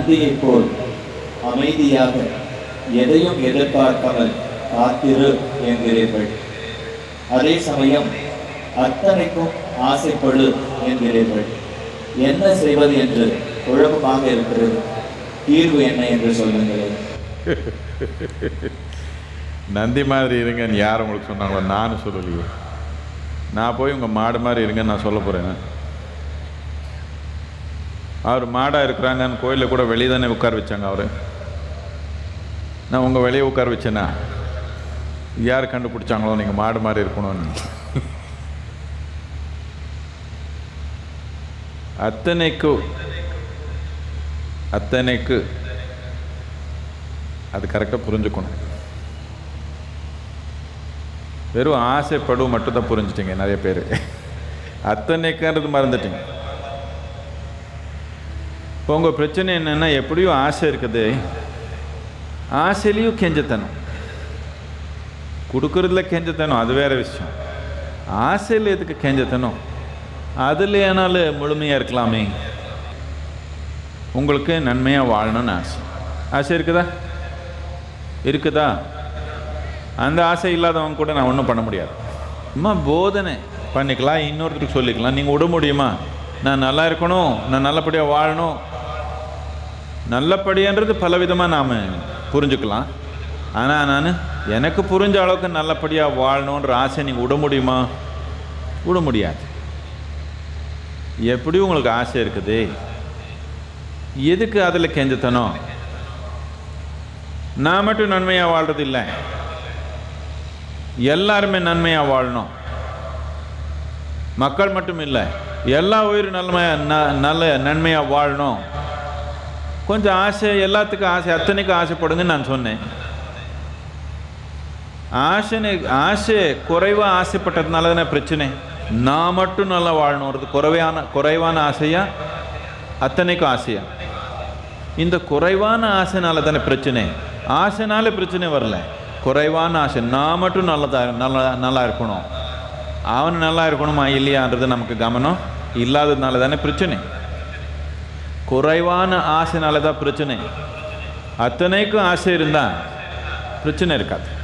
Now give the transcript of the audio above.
நந்தியைப் போல் அமைதியாக எதையும் எதிர்பார்க்காமல் காத்திரு என்கிறீர்கள் அதே சமயம் அத்தனைக்கும் ஆசைப்படு என்கிறீர்கள் என்ன செய்வது என்று குழப்பமாக இருக்கிறது தீர்வு என்ன என்று சொல்லுங்களேன் நந்தி மாதிரி இருங்கன்னு யார் உங்களுக்கு சொன்னாங்களோ நானும் சொல்லலையே நான் போய் உங்கள் மாடு மாதிரி இருங்கன்னு நான் சொல்ல போகிறேன் அவர் மாடாக இருக்கிறாங்கன்னு கோயிலில் கூட வெளியே தானே உட்கார வச்சாங்க அவர் நான் உங்கள் வெளியே உட்கார வச்சேனா யார் கண்டுபிடிச்சாங்களோ நீங்கள் மாடு மாதிரி இருக்கணும்னு அத்தனைக்கு அத்தனைக்கு அது கரெக்டாக புரிஞ்சுக்கணும் வெறும் ஆசைப்படும் மட்டும் தான் புரிஞ்சுட்டீங்க நிறைய பேர் அத்தனைக்குன்றது மறந்துட்டீங்க இப்போ உங்கள் பிரச்சனை என்னென்னா எப்படியும் ஆசை இருக்குது ஆசையிலையும் கெஞ்சத்தனம் கொடுக்கறதுல கெஞ்சத்தனம் அது வேற விஷயம் ஆசையில் எதுக்கு கெஞ்சத்தனம் அதில் ஏனாலும் முழுமையாக இருக்கலாமே உங்களுக்கு நன்மையாக வாழணும்னு ஆசை ஆசை இருக்குதா இருக்குதா அந்த ஆசை இல்லாதவங்க கூட நான் ஒன்றும் பண்ண முடியாது அம்மா போதனை பண்ணிக்கலாம் இன்னொருத்தருக்கு சொல்லிக்கலாம் நீங்கள் விட முடியுமா நான் நல்லா இருக்கணும் நான் நல்லபடியாக வாழணும் நல்லபடியான்றது பலவிதமாக நாம் புரிஞ்சுக்கலாம் ஆனால் நான் எனக்கு புரிஞ்ச அளவுக்கு நல்லபடியாக வாழணுன்ற ஆசை நீங்கள் விட முடியுமா விட முடியாது எப்படி உங்களுக்கு ஆசை இருக்குது எதுக்கு அதில் கெஞ்சத்தனம் நான் மட்டும் நன்மையாக வாழ்றது இல்லை எல்லாருமே நன்மையாக வாழணும் மக்கள் மட்டும் இல்லை எல்லா உயிரும் நன்மையா ந- நல்ல நன்மையாக வாழணும் கொஞ்சம் ஆசை எல்லாத்துக்கும் ஆசை அத்தனைக்கும் ஆசைப்படுங்கன்னு நான் சொன்னேன் ஆசை ஆசை குறைவாக ஆசைப்பட்டதுனால தானே பிரச்சனை நான் மட்டும் நல்லா வாழணுன்றது குறைவான குறைவான ஆசையா அத்தனைக்கும் ஆசையா இந்த குறைவான ஆசைனால தானே பிரச்சனை ஆசைனால பிரச்சனை வரல குறைவான ஆசை நான் மட்டும் நல்லதா நல்லா நல்லா இருக்கணும் அவன் நல்லா இருக்கணுமா இல்லையான்றது நமக்கு கவனம் இல்லாததுனால தானே பிரச்சனை குறைவான ஆசைனால தான் பிரச்சனை அத்தனைக்கும் ஆசை இருந்தால் பிரச்சனை இருக்காது